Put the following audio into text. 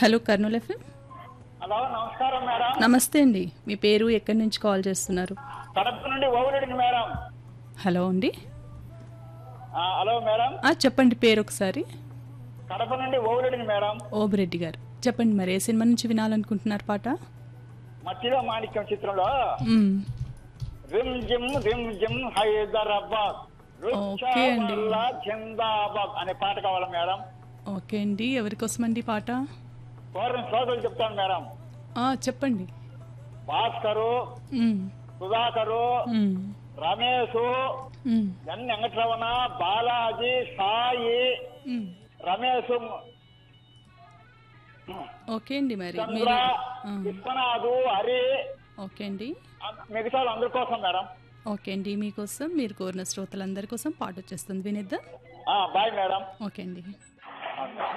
Hello Kurnool FM hello నమస్కారం madam నమస్తే అండి మీ పేరు ఎక్కడి నుంచి కాల్ చేస్తున్నారు కడప నుండి ఓవరెడ్డి మేడం హలో అండి ఆ, హలో మేడం ఆ, చెప్పండి పేరు ఒకసారి కడప నుండి ఓవరెడ్డి మేడం ఓబిరెడ్డి గారు చెప్పండి మరి ఏ సినిమా నుంచి వినాలనుకుంటున్నారు పాట మట్టిలో మాణిక్యం చిత్రంలో మ్మ్. రిమ్ జిమ్ రిమ్ జిమ్ హైదరాబాద్ ఓకే అండి. రుచావల్ల జిందాబాద్ అనే పాట కావాలి మేడం ఓకే అండి ఎవరి కోసం అండి పాట పూర్వం శ్రోతలు చెప్తాను మేడం ఆ, చెప్పండి Bhaskar hmm. Sudhakar hmm. Ramesh hmm. N Venkataramana Balaji Sai hmm. Ramesh okay అండి మరి చంద్ర మీరు ఆ, విశ్వనాథు హరి ఓకే అండి మిగతా అందరి కోసం మేడం ఓకే అండి మీకోసం మీరు కోరిన శ్రోతలందరి కోసం పాట వచ్చేస్తుంది వినిద్దాం ఆ, బాయ్ మేడం ఓకే అండి